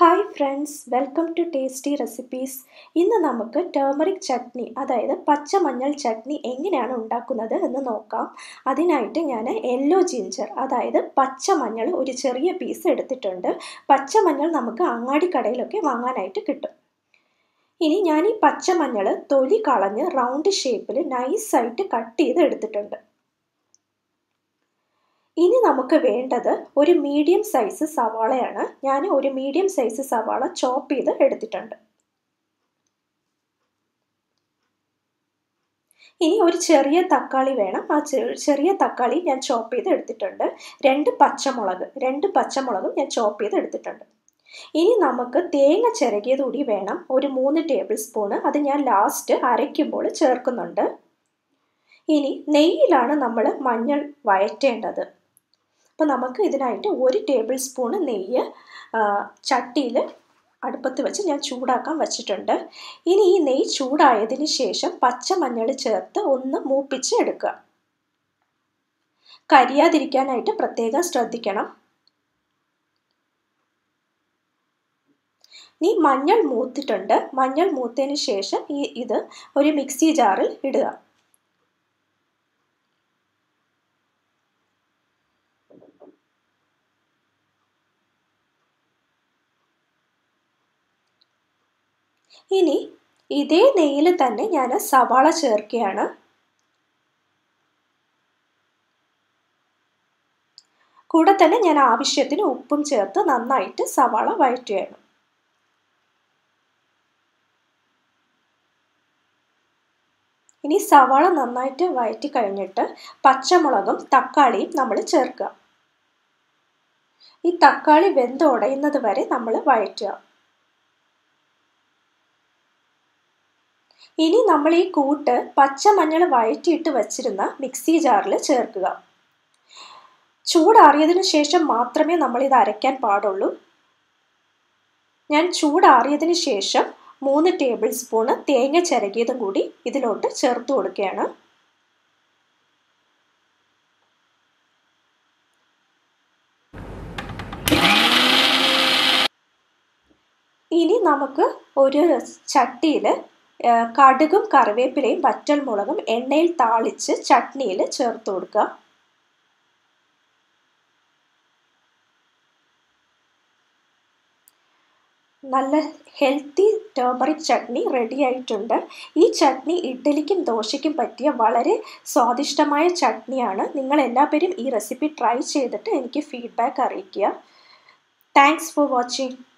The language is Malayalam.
hi friends welcome to tasty recipes ഇന്ന് നമുക്ക് ടേമറിക് ചട്നി അതായത് പച്ചമഞ്ഞൾ ചട്നി എങ്ങനെയാണ് ഉണ്ടാക്കുന്നത് എന്ന് നോക്കാം അതിനായിട്ട് ഞാൻ യെല്ലോ ജിഞ്ചർ അതായത് പച്ചമഞ്ഞൾ ഒരു ചെറിയ പീസ് എടുത്തിട്ടുണ്ട് പച്ചമഞ്ഞൾ നമുക്ക് അങ്ങാടിക്കടയിലൊക്കെ വാങ്ങാനായിട്ട് കിട്ടും ഇനി ഞാൻ ഈ പച്ചമഞ്ഞൾ തൊലി കളഞ്ഞ് റൗണ്ട് ഷേപ്പിൽ നൈസായിട്ട് കട്ട് ചെയ്ത് എടുത്തിട്ടുണ്ട് ഇനി നമുക്ക് വേണ്ടത് ഒരു മീഡിയം സൈസ് സവാളയാണ് ഞാൻ ഒരു മീഡിയം സൈസ് സവാള ചോപ്പ് ചെയ്ത് എടുത്തിട്ടുണ്ട് ഇനി ഒരു ചെറിയ തക്കാളി വേണം ആ ചെറിയ തക്കാളി ഞാൻ ചോപ്പ് ചെയ്ത് എടുത്തിട്ടുണ്ട് രണ്ട് പച്ചമുളക് രണ്ട് പച്ചമുളകും ഞാൻ ചോപ്പ് ചെയ്ത് എടുത്തിട്ടുണ്ട് ഇനി നമുക്ക് തേങ്ങ ചിരകിയത് കൂടി വേണം ഒരു മൂന്ന് ടേബിൾ സ്പൂണ് അത് ഞാൻ ലാസ്റ്റ് അരയ്ക്കുമ്പോൾ ചേർക്കുന്നുണ്ട് ഇനി നെയ്യിലാണ് നമ്മൾ മഞ്ഞൾ വയറ്റേണ്ടത് അപ്പോൾ നമുക്ക് ഇതിനായിട്ട് ഒരു ടേബിൾ സ്പൂണ് നെയ്യ് ചട്ടിയിൽ അടുപ്പത്ത് വെച്ച് ഞാൻ ചൂടാക്കാൻ വച്ചിട്ടുണ്ട് ഇനി ഈ നെയ്യ് ചൂടായതിന് ശേഷം പച്ചമഞ്ഞൾ ചേർത്ത് ഒന്ന് മൂപ്പിച്ച് എടുക്കുക കരിയാതിരിക്കാനായിട്ട് പ്രത്യേകം ശ്രദ്ധിക്കണം ഇനി മഞ്ഞൾ മൂത്തിട്ടുണ്ട് മഞ്ഞൾ മൂത്തതിന് ശേഷം ഈ ഇത് ഒരു മിക്സി ജാറിൽ ഇടുക ഇനി ഇതേ നെയ്യിൽ തന്നെ ഞാൻ സവാള ചേർക്കുകയാണ് കൂടെ തന്നെ ഞാൻ ആവശ്യത്തിന് ഉപ്പും ചേർത്ത് നന്നായിട്ട് സവാള വഴറ്റുകയാണ് ഇനി സവാള നന്നായിട്ട് വഴറ്റി കഴിഞ്ഞിട്ട് പച്ചമുളകും തക്കാളിയും നമ്മൾ ചേർക്കുക ഈ തക്കാളി വെന്ത് ഉടയുന്നത് വരെ നമ്മൾ വഴറ്റുക ഇനി നമ്മൾ ഈ കൂട്ട് പച്ചമഞ്ഞൾ വഴറ്റിയിട്ട് വച്ചിരുന്ന മിക്സി ജാറിൽ ചേർക്കുക ചൂടാറിയതിനു ശേഷം മാത്രമേ നമ്മൾ ഇത് അരയ്ക്കാൻ പാടുള്ളൂ ഞാൻ ചൂടാറിയതിനു ശേഷം മൂന്ന് ടേബിൾ സ്പൂണ് തേങ്ങ ചിരകിയതും കൂടി ഇതിലോട്ട് ചേർത്ത് കൊടുക്കുകയാണ് ഇനി നമുക്ക് ഒരു ചട്ടിയിൽ കടുകും കറിവേപ്പിലയും വറ്റൽമുളകും എണ്ണയിൽ താളിച്ച് ചട്നിയിൽ ചേർത്ത് കൊടുക്കുക നല്ല ഹെൽത്തി ടേമറിക് ചട്നി റെഡി ആയിട്ടുണ്ട് ഈ ചട്നി ഇഡ്ഡലിക്കും ദോശയ്ക്കും പറ്റിയ വളരെ സ്വാദിഷ്ടമായ ചട്നിയാണ് നിങ്ങൾ എല്ലാവരും ഈ റെസിപ്പി ട്രൈ ചെയ്തിട്ട് എനിക്ക് ഫീഡ്ബാക്ക് അറിയിക്കുക താങ്ക്സ് ഫോർ വാച്ചിങ്